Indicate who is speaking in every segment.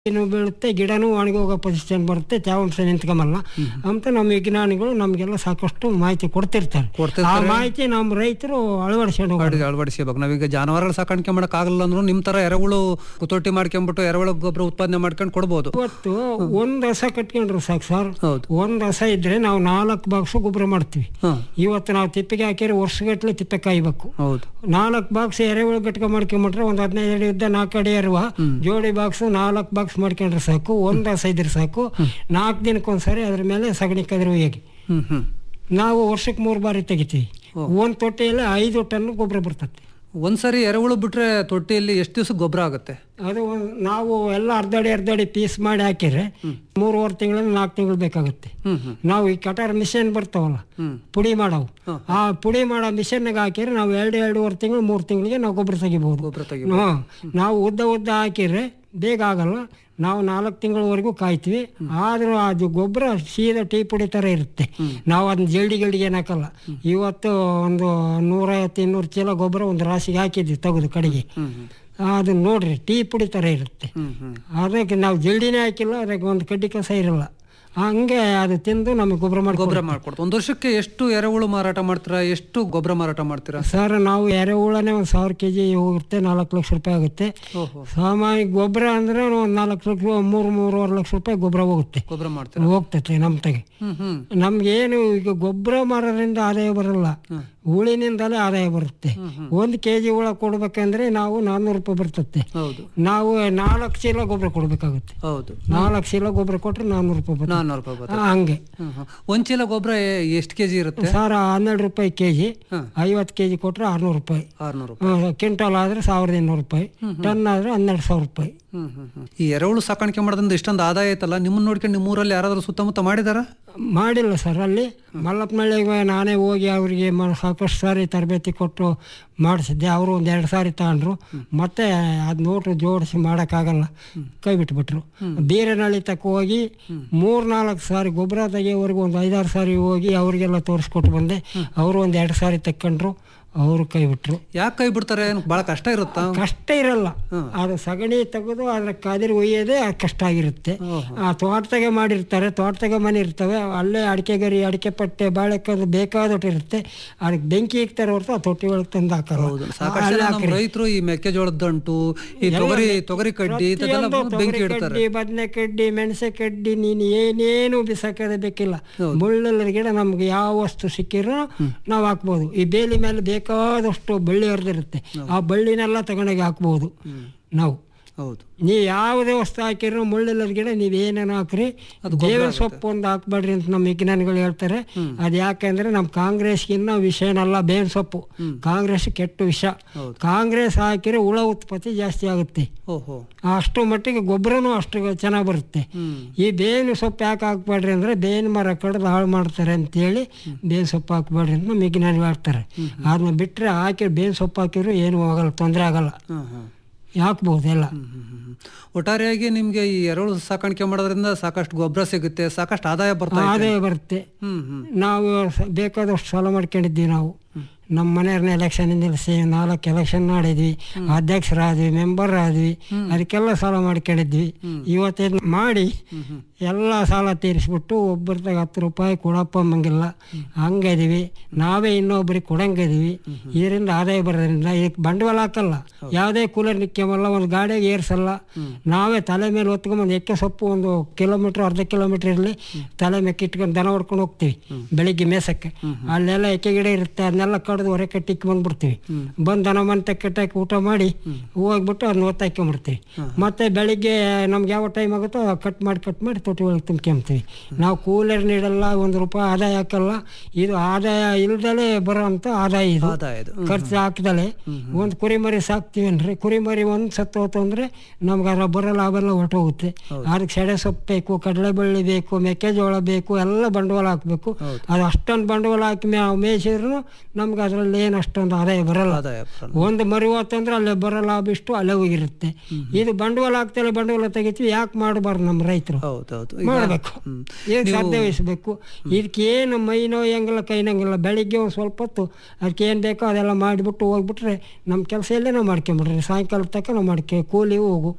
Speaker 1: ಏನು ಬೀಳುತ್ತೆ ಗಿಡನೂ ಒಣಗಿ ಹೋಗೋ ಪೊಸಿಷನ್ ಬರುತ್ತೆ ತೇವಾಂಶ ನಿಂತ್ಕೊಂಬಲ್ಲ ಅಂತ ನಮ್ಮ ವಿಜ್ಞಾನಿಗಳು ನಮಗೆಲ್ಲ ಸಾಕಷ್ಟು ಮಾಹಿತಿ ಕೊಡ್ತಿರ್ತಾರೆ ಆ
Speaker 2: ಕೊಡ್ತಿರ್ತಾರೆ.
Speaker 1: ಮಾಹಿತಿ ನಮ್ಮ ರೈತರು ಅಳವಡಿಸ್ಕೊಂಡು ಹೋಗ್ತಾರೆ.
Speaker 2: ಅಳವಡಿ ಅಳವಡಿಸ್ಕೋಬೇಕು ನಾವೀಗ ಜಾನುವಾರುಗಳ ಸಾಕಾಣಿಕೆ ಮಾಡಕ್ ಆಗಲ್ಲ ಅಂದ್ರೂ ನಿಮ್ ತರ ಎರೆಹುಳು ಕುತೊಟ್ಟಿ ಮಾಡ್ಕೊಂಡ್ಬಿಟ್ಟು ಎರೆಹುಳು ಗೊಬ್ಬರ ಉತ್ಪಾದನೆ ಮಾಡ್ಕೊಂಡು ಕೊಡ್ಬೋದು
Speaker 1: ಇವತ್ತು ಒಂದು ಹಸ ಕಟ್ಕೊಂಡ್ರೆ ಸಾಕು ಸರ್
Speaker 2: ಹೌದು
Speaker 1: ಒಂದು ಹಸ ಇದ್ರೆ ನಾವು ನಾಲ್ಕು ಬಾಕ್ಸು ಗೊಬ್ಬರ ಮಾಡ್ತೀವಿ
Speaker 2: ಹಾ
Speaker 1: ಇವತ್ತು ನಾವು ತಿಪ್ಪಿಗೆ ಹಾಕಿದ್ರೆ ವರ್ಷಗಟ್ಟಲೆ ತಿಪ್ಪೆ ಕಾಯ್ಬೇಕು
Speaker 2: ಹೌದು
Speaker 1: ನಾಲ್ಕು ಬಾಕ್ಸ್ ಎರೆಹುಳು ಗಟ್ಕ ಮಾಡ್ಕೊಂಬಿಟ್ರೆ ಒಂದು ಹದಿನೈದು ಅಡಿ ಉದ್ದ ನಾಲ್ಕು ಅಡಿ ಇರುವ ಜೋಡಿ ಬಾಕ್ಸ್ ನಾಲ್ಕು ಬಾಕ್ಸ್ ಮಾಡ್ಕೊಂಡ್ರೆ ಸಾಕು ಒಂದು ಹಸ ಇದ್ರೆ ಸಾಕು ನಾಲ್ಕು ದಿನಕ್ಕೊಂದ್ಸರಿ ಅದ್ರ ಮೇಲೆ ಸಗಣಿ ಕದ್ರು ಹೇಗೆ
Speaker 2: ಹ್ಮ್ ಹ್ಮ್
Speaker 1: ನಾವು ವರ್ಷಕ್ಕೆ ಮೂರು ಬಾರಿ ತೆಗಿತೀವಿ ಒಂದು ತೊಟ್ಟೆಯಲ್ಲಿ ಐದು ಟನ್ ಗೊಬ್ಬರ ಬರ್ತದೆ
Speaker 2: ಒಂದ್ಸರಿ ಎರೆಹುಳು ಬಿಟ್ರೆ ತೊಟ್ಟಿಯಲ್ಲಿ ಎಷ್ಟು ದಿವಸ ಗೊಬ್ಬರ ಆಗುತ್ತೆ
Speaker 1: ಅದು ಒಂದ್- ನಾವು ಎಲ್ಲ ಅರ್ಧಡಿ ಅರ್ಧಡಿ ಪೀಸ್ ಮಾಡಿ ಹಾಕಿದ್ರೆ ಮೂರುವರೆ ತಿಂಗಳಿಂದ ನಾಲ್ಕು ತಿಂಗಳು ಬೇಕಾಗುತ್ತೆ
Speaker 2: ಹ್ಮ್ ಹ್ಮ್
Speaker 1: ನಾವು ಈ ಕಟಾರ್ ಮಿಷನ್ ಬರ್ತಾವಲ್ಲ
Speaker 2: ಹ್ಮ್
Speaker 1: ಪುಡಿ ಮಾಡವು
Speaker 2: ಹ.
Speaker 1: ಆ ಪುಡಿ ಮಾಡೋ ಮಿಷನ್ಗೆ ಹಾಕಿದ್ರೆ ನಾವು ಎರಡು ಎರಡೂವರೆ ತಿಂಗಳು ಮೂರು ತಿಂಗಳಿಗೆ ನಾವು ಗೊಬ್ಬರ ತೆಗಿಬೋದು
Speaker 2: ಗೊಬ್ಬರ ತೆಗಿ
Speaker 1: ಹ್ಮ್. ನಾವು ಉದ್ದ ಉದ್ದ ಹಾಕಿದ್ರೆ ಬೇಗ ಆಗಲ್ಲ ನಾವು ನಾಲ್ಕು ತಿಂಗಳವರೆಗೂ ಕಾಯ್ತೀವಿ ಆದರೂ ಅದು ಗೊಬ್ಬರ ಸೀದಾ ಟೀ ಪುಡಿ ಥರ ಇರುತ್ತೆ ನಾವು ಅದನ್ನ ಜಲ್ಡಿ ಗಿಲ್ಡಿಗೆ ಏನು ಹಾಕಲ್ಲ ಇವತ್ತು ಒಂದು ನೂರೈವತ್ತು ಇನ್ನೂರು ಚೀಲ ಗೊಬ್ಬರ ಒಂದು ರಾಶಿಗೆ ಹಾಕಿದ್ವಿ ತೆಗೆದು ಕಡೆಗೆ
Speaker 2: ಹ್ಮ್ ಹ್ಮ್
Speaker 1: ಅದನ್ನ ನೋಡ್ರಿ ಟೀ ಪುಡಿ ಥರ ಇರುತ್ತೆ
Speaker 2: ಹ್ಮ್ ಹ್ಮ್
Speaker 1: ಅದಕ್ಕೆ ನಾವು ಜಲ್ಡಿನೇ ಹಾಕಿಲ್ಲ ಅದಕ್ಕೆ ಒಂದು ಕಡ್ಡಿ ಕಸ ಇರಲ್ಲ ಹಂಗೆ ಅದು ತಿಂದು ನಮಗೆ ಗೊಬ್ಬರ ಮಾಡಿ
Speaker 2: ಗೊಬ್ಬರ ಮಾಡ್ಕೊಡ್ತು ಒಂದ್ ವರ್ಷಕ್ಕೆ ಎಷ್ಟು ಎರೆಹುಳು ಮಾರಾಟ ಮಾಡ್ತೀರಾ ಎಷ್ಟು ಗೊಬ್ಬರ ಮಾರಾಟ ಮಾಡ್ತೀರಾ
Speaker 1: ಸರ್ ನಾವು ಎರೆಹುಳನೇ ಒಂದು ಸಾವಿರ ಕೆ ಜಿ ಹೋಗುತ್ತೆ ನಾಲ್ಕು ಲಕ್ಷ ರೂಪಾಯಿ ಆಗುತ್ತೆ
Speaker 2: ಓಹೋ
Speaker 1: ಸಾಮಾನ್ಯ ಗೊಬ್ಬರ ಅಂದ್ರೆ ಒಂದು ನಾಲ್ಕು ಲಕ್ಷ ಮೂರು ಮೂರುವರೆ ಲಕ್ಷ ರೂಪಾಯಿ ಗೊಬ್ಬರ ಹೋಗುತ್ತೆ
Speaker 2: ಗೊಬ್ಬರ ಮಾಡ್ತೀರಾ
Speaker 1: ಹೋಗ್ತೈತೆ ನಮ್ಮ ತೆಗೆ
Speaker 2: ಹ್ಮ್ ಹ್ಮ್
Speaker 1: ನಮ್ಗೇನು ಈಗ ಗೊಬ್ಬರ ಮಾರೋದ್ರಿಂದ ಆದಾಯ ಬರಲ್ಲ
Speaker 2: ಹ್ಮ್.
Speaker 1: ಹುಳಿನಿಂದಲೇ ಆದಾಯ ಬರುತ್ತೆ
Speaker 2: ಹ್ಮ್ ಹ್ಮ್
Speaker 1: ಒಂದು ಕೆ ಜಿ ಹುಳ ಕೊಡ್ಬೇಕಂದ್ರೆ ನಾವು ನಾನ್ನೂರು ರೂಪಾಯಿ ಬರ್ತತೆ
Speaker 2: ಹೌದು
Speaker 1: ನಾವು ನಾಲ್ಕು ಚೀಲ ಗೊಬ್ಬರ ಕೊಡ್ಬೇಕಾಗುತ್ತೆ
Speaker 2: ಹೌದು
Speaker 1: ನಾಲ್ಕು ಚೀಲ ಗೊಬ್ಬರ ಕೊಟ್ರೆ ನಾನ್ನೂರು ರೂಪಾಯಿ ಬರ್ತದೆ
Speaker 2: ನಾನ್ನೂರು ರೂಪಾಯಿ ಬರುತ್ತೆ
Speaker 1: ಆ, ಹಂಗೆ
Speaker 2: ಹ್ಮ್ ಹ್ಮ್ ಒಂದ್ ಚೀಲ ಗೊಬ್ಬರ ಎಷ್ಟು ಕೆಜಿ ಇರುತ್ತೆ
Speaker 1: ಸಾರ ಹನ್ನೆರಡು ರೂಪಾಯಿ ಕೆ ಜಿ
Speaker 2: ಹ್ಮ್.
Speaker 1: ಐವತ್ತು ಕೆ ಜಿ ಕೊಟ್ಟರೆ ಆರುನೂರು ರೂಪಾಯಿ
Speaker 2: ಆರ್ನೂರು ರೂಪಾಯಿ
Speaker 1: ಕ್ವಿಂಟಲ್ ಆದರೆ ಸಾವಿರದ ಇನ್ನೂರು ರೂಪಾಯಿ ಟನ್ ಆದರೆ ಹನ್ನೆರಡು ಸಾವಿರ ರೂಪಾಯಿ
Speaker 2: ಹ್ಮ್ ಹ್ಮ್ ಹ್ಮ್ ಈ ಎರೆಹುಳು ಸಾಕಾಣಿಕೆ ಮಾಡೋದ್ರಿಂದ ಇಷ್ಟೊಂದು ಆದಾಯ ಐತಲ್ಲ ನಿಮ್ಮನ್ನ ನೋಡ್ಕೊಂಡು ನಿಮ್ಮ ಊರಲ್ಲಿ ಯಾರಾದ್ರೂ ಸುತ್ತಮುತ್ತ ಮಾಡಿದಾರ
Speaker 1: ಮಾಡಿಲ್ಲ ಸರ್ ಅಲ್ಲಿ ಮಲ್ಲಪ್ಪನಳ್ಳಿಗೆ ನಾನೇ ಹೋಗಿ ಅವರಿಗೆ ಮ ಸಾಕಷ್ಟು ಸಾರಿ ತರಬೇತಿ ಕೊಟ್ಟು ಮಾಡಿಸಿದ್ದೆ ಅವರು ಒಂದು ಎರಡು ಸಾರಿ ತಗೊಂಡ್ರು ಮತ್ತೆ ಅದು ನೋಟು ಜೋಡಿಸಿ ಮಾಡೋಕ್ಕಾಗಲ್ಲ ಕೈ ಬಿಟ್ಬಿಟ್ರು ಬೀರನಹಳ್ಳಿ ತಕ್ಕ ಹೋಗಿ ಮೂರು ನಾಲ್ಕು ಸಾರಿ ಗೊಬ್ಬರ ತೆಗಿಯೋವರೆಗೂ ಒಂದು ಐದಾರು ಸಾರಿ ಹೋಗಿ ಅವರಿಗೆಲ್ಲ ತೋರಿಸ್ಕೊಟ್ಟು ಬಂದೆ ಅವರು ಒಂದು ಎರಡು ಸಾರಿ ತಕ್ಕೊಂಡ್ರು ಅವರು ಕೈ ಬಿಟ್ರು
Speaker 2: ಯಾಕೆ ಕೈ ಬಿಡ್ತಾರೆ ಏನು ಭಾಳ ಕಷ್ಟ ಇರುತ್ತಾ
Speaker 1: ಕಷ್ಟ ಇರಲ್ಲ ಅದು ಸಗಣಿ ತೆಗೆದು ಅದ್ರ ಕದಿರು ಒಯ್ಯೋದೇ ಅದು ಕಷ್ಟ ಆಗಿರುತ್ತೆ
Speaker 2: ಓಹೋ.
Speaker 1: ಆ ತೋಟದಾಗೆ ಮಾಡಿರ್ತಾರೆ ತೋಟದಾಗೆ ಮನೆ ಇರ್ತವೆ ಅಲ್ಲೇ ಅಡಿಕೆ ಗರಿ ಅಡಿಕೆ ಪಟ್ಟೆ ಬಾಳೆಕಾಯಿ ಬೇಕಾದೊಟ್ಟು ಇರುತ್ತೆ ಅದಕ್ಕೆ ಬೆಂಕಿ ಇಕ್ತಾರೆ ಹೊರತು ಆ ತೊಟ್ಟಿ ಒಳಗೆ ತಂದು ಹಾಕಲ್ಲ
Speaker 2: ಹೌದು ಸಾಕಷ್ಟು ಜನ ನಮ್ಮ ರೈತರು ಈ ಮೆಕ್ಕೆಜೋಳದ ದಂಟು ಈ ತೊಗರಿ ತೊಗರಿ ಕಡ್ಡಿ ಇಂಥದ್ದೆಲ್ಲ
Speaker 1: ಪ್ರತಿಯೊಂದು
Speaker 2: ಬೆಂಕಿ
Speaker 1: ತೊಗರಿ
Speaker 2: ಇಡ್ತಾರೆ
Speaker 1: ಕಡ್ಡಿ ಬದನೆ ಕಡ್ಡಿ ಮೆಣಸೆ ಕಡ್ಡಿ ನೀನು ಏನೇನು ಬಿಸಾಕೋದೇ ಬೇಕಿಲ್ಲ
Speaker 2: ಹೌದು.
Speaker 1: ಮುಳ್ಳುಳ್ಳ ಗಿಡ ನಮ್ಗೆ ಯಾವ ವಸ್ತು ಸಿಕ್ಕಿರೋ ನಾವು ಹಾಕ್ಬೋದು ಈ ಬೇಲಿ ಮೇಲೆ ಬೇಕಾದಷ್ಟು ಬಳ್ಳಿ ಹರಿದಿರುತ್ತೆ ಆ ಬಳ್ಳಿನೆಲ್ಲ ತಗೊಂಡೋಗಿ ಹಾಕ್ಬೋದು ನಾವು
Speaker 2: ಹೌದು
Speaker 1: ನೀವು ಯಾವುದೇ ವಸ್ತು ಹಾಕಿರೋ ಮುಳ್ಳಿಲ್ಲದ ಗಿಡ ನೀವು ಏನೇನು ಹಾಕ್ರಿ ಬೇವಿನ ಸೊಪ್ಪು ಒಂದು ಹಾಕ್ಬೇಡ್ರಿ ಅಂತ ನಮ್ಮ ವಿಜ್ಞಾನಿಗಳು ಹೇಳ್ತಾರೆ ಅದು ಯಾಕೆಂದ್ರೆ ನಮ್ಮ ಕಾಂಗ್ರೆಸ್ಗಿನ್ನ ವಿಷಯನಲ್ಲ ಬೇವಿನ ಸೊಪ್ಪು ಕಾಂಗ್ರೆಸ್ ಕೆಟ್ಟ ವಿಷ
Speaker 2: ಹೌದು.
Speaker 1: ಕಾಂಗ್ರೆಸ್ ಹಾಕಿದ್ರೆ ಹುಳ ಉತ್ಪತ್ತಿ ಜಾಸ್ತಿ ಆಗುತ್ತೆ
Speaker 2: ಓಹೋ
Speaker 1: ಅಷ್ಟು ಮಟ್ಟಿಗೆ ಗೊಬ್ಬರನೂ ಅಷ್ಟು ಚೆನ್ನಾಗಿ ಬರುತ್ತೆ
Speaker 2: ಹ್ಮ್
Speaker 1: ಈ ಬೇವಿನ ಸೊಪ್ಪು ಯಾಕೆ ಹಾಕ್ಬೇಡ್ರಿ ಅಂದರೆ ಬೇವಿನ ಮರ ಕಡ್ದು ಹಾಳು ಮಾಡ್ತಾರೆ ಅಂತೇಳಿ ಬೇವಿನ ಸೊಪ್ಪು ಹಾಕ್ಬೇಡ್ರಿ ಅಂತ ನಮ್ಮ ವಿಜ್ಞಾನಿಗಳು ಹೇಳ್ತಾರೆ ಅದನ್ನ ಬಿಟ್ಟರೆ ಹಾಕಿ ಬೇವಿನ ಸೊಪ್ಪು ಹಾಕಿದ್ರು ಏನು ಆಗಲ್ಲ ತೊಂದರೆ ಆಗಲ್ಲ
Speaker 2: ಹಾಂ ಹಾಂ
Speaker 1: ಹಾಕ್ಬೋದು ಎಲ್ಲ
Speaker 2: ಹ್ಮ್ ಹ್ಮ್ ಹ್ಮ್. ಒಟ್ಟಾರೆಯಾಗಿ ನಿಮ್ಗೆ ಈ ಎರೆಹುಳು ಸಾಕಾಣಿಕೆ ಮಾಡೋದ್ರಿಂದ ಸಾಕಷ್ಟು ಗೊಬ್ಬರ ಸಿಗುತ್ತೆ ಸಾಕಷ್ಟು ಆದಾಯ ಬರ್ತಾ ಇದೆ
Speaker 1: ಆದಾಯ ಬರುತ್ತೆ
Speaker 2: ಹ್ಮ್ ಹ್ಮ್
Speaker 1: ನಾವು ಸ- ಬೇಕಾದಷ್ಟು ಸಾಲ ಮಾಡ್ಕೊಂಡಿದ್ವಿ ನಾವು ನಮ್ಮ ಮನೆಯವ್ರನ್ನ ಎಲೆಕ್ಷನ್ ನಿಲ್ಲಿಸಿ ನಾಲ್ಕು ಎಲೆಕ್ಷನ್ ಮಾಡಿದ್ವಿ ಅಧ್ಯಕ್ಷರಾದ್ವಿ ಮೆಂಬರ್ ಆದ್ವಿ ಅದಕ್ಕೆಲ್ಲ ಸಾಲ ಮಾಡ್ಕೊಂಡಿದ್ವಿ ಇವತ್ತೇನು ಮಾಡಿ ಎಲ್ಲ ಸಾಲ ತೀರಿಸ್ಬಿಟ್ಟು ಒಬ್ಬರದಾಗ ಹತ್ತು ರೂಪಾಯಿ ಕೊಡಪ್ಪ ಅಂಬಂಗಿಲ್ಲ ಹಂಗಿದೀವಿ ನಾವೇ ಇನ್ನೊಬ್ರಿಗೆ ಕೊಡಂಗಿದೀವಿ ಇದರಿಂದ ಆದಾಯ ಬರೋದ್ರಿಂದ ಇದಕ್ಕೆ ಬಂಡವಾಳ ಹಾಕಲ್ಲ ಯಾವುದೇ ಕೂಲರ್ ನಿಕ್ಕೊಂಬಲ್ಲ ಒಂದು ಗಾಡಿಗೆ ಏರ್ಸಲ್ಲ ನಾವೇ ತಲೆ ಮೇಲೆ ಹೊತ್ಕೊಂಬಂದು ಎಕ್ಕೆ ಸೊಪ್ಪು ಒಂದು ಕಿಲೋಮೀಟ್ರ್ ಅರ್ಧ ಕಿಲೋಮೀಟ್ರ್ ಇರಲಿ ತಲೆ ಮೇಲೆ ಇಟ್ಕೊಂಡು ದನ ಹೊಡ್ಕೊಂಡು ಹೋಗ್ತೀವಿ ಬೆಳಿಗ್ಗೆ ಮೇಸಕ್ಕೆ ಅಲ್ಲೆಲ್ಲ ಎಕ್ಕೆ ಗಿಡ ಇರುತ್ತೆ ಅದನ್ನೆಲ್ಲ ಕಡ್ದು ಹೊರೆ ಕಟ್ಟಿಕ್ಕೆ ಬಂದ್ಬಿಡ್ತೀವಿ ಬಂದು ದನ ಮಂತೆ ಕಟ್ಟಾಕಿ ಊಟ ಮಾಡಿ ಹೋಗ್ಬಿಟ್ಟು ಅದನ್ನ ಒತ್ತಾಕೊಂಡ್ಬಿಡ್ತೀವಿ ಮತ್ತೆ ಬೆಳಿಗ್ಗೆ ನಮ್ಗೆ ಯಾವ ಟೈಮ್ ಆಗುತ್ತೋ ಕಟ್ ಮಾಡಿ ಕಟ್ ಮಾಡಿ ತೊಟ್ಟಿ ಒಳಗೆ ತುಂಬ್ಕೊಂತೀವಿ ನಾವು ಕೂಲರ್ ನೀಡಲ್ಲ ಒಂದು ರೂಪಾಯಿ ಆದಾಯ ಹಾಕಲ್ಲ ಇದು ಆದಾಯ ಇಲ್ದಲೇ ಬರೋ ಅಂತ ಆದಾಯ ಇದು
Speaker 2: ಆದಾಯ ಇದು
Speaker 1: ಖರ್ಚು ಹಾಕ್ದಲೆ ಒಂದು ಕುರಿಮರಿ ಸಾಕ್ತೀವನ್ರಿ ಕುರಿಮರಿ ಒಂದು ಸತ್ತು ಹೋತು ಅಂದರೆ ನಮ್ಗೆ ಅದ್ರ ಬರೋ ಲಾಭ ಎಲ್ಲ ಹೊರಟೋಗುತ್ತೆ ಅದಕ್ಕೆ ಸೆಡೆ ಸೊಪ್ಪು ಬೇಕು ಕಡಲೆ ಬಳ್ಳಿ ಬೇಕು ಮೆಕ್ಕೆಜೋಳ ಬೇಕು ಎಲ್ಲ ಬಂಡವಾಳ ಹಾಕಬೇಕು ಅದು ಅಷ್ಟೊಂದು ಬಂಡವಾಳ ಹಾಕಿ ಮೇ ಮೇಯಿಸಿದ್ರು ನಮ್ಗೆ ಅದರಲ್ಲಿ ಏನು ಅಷ್ಟೊಂದು ಆದಾಯ ಬರಲ್ಲ
Speaker 2: ಆದಾಯ ಬರಲ್ಲ.
Speaker 1: ಒಂದು ಮರಿ ಹೋತಂದ್ರೆ ಅಲ್ಲೇ ಬರೋ ಲಾಭ ಇಷ್ಟು ಅಲ್ಲೇ ಹೋಗಿರುತ್ತೆ ಇದು ಬಂಡವಾಳ ಹಾಕ್ತಲ್ಲ ಬಂಡವಾಳ ತೆಗಿತೀವಿ ಯಾಕೆ ಮಾಡಬಾರ್ದು ನಮ್ಮ ರೈತರು
Speaker 2: ಹೌದೌದು
Speaker 1: ಮಾಡಬೇಕು
Speaker 2: ಹ್ಮ್.
Speaker 1: ಇದಕ್ಕೆ ಶ್ರದ್ಧೆ ವಹಿಸ್ಬೇಕು ಇದಕ್ಕೆ ಏನು ಮೈ ನೋಯಂಗಿಲ್ಲ ಕೈ ನಂಗಿಲ್ಲ ಬೆಳಿಗ್ಗೆ ಒಂದು ಸ್ವಲ್ಪ ಹೊತ್ತು ಅದಕ್ಕೆ ಏನು ಬೇಕೋ ಅದೆಲ್ಲ ಮಾಡಿಬಿಟ್ಟು ಹೋಗ್ಬಿಟ್ರೆ ನಮ್ಮ ಕೆಲಸ ಎಲ್ಲೇ ನಾವು ಮಾಡ್ಕೊಂಬಿಡ್ರಿ ಸಾಯಂಕಾಲ ತನಕ ನಾವು ಮಾಡ್ಕೊ ಕೂಲಿ ಹೋಗು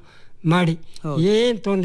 Speaker 1: ಮಾಡಿ ಏನು ತೊಂದರೆ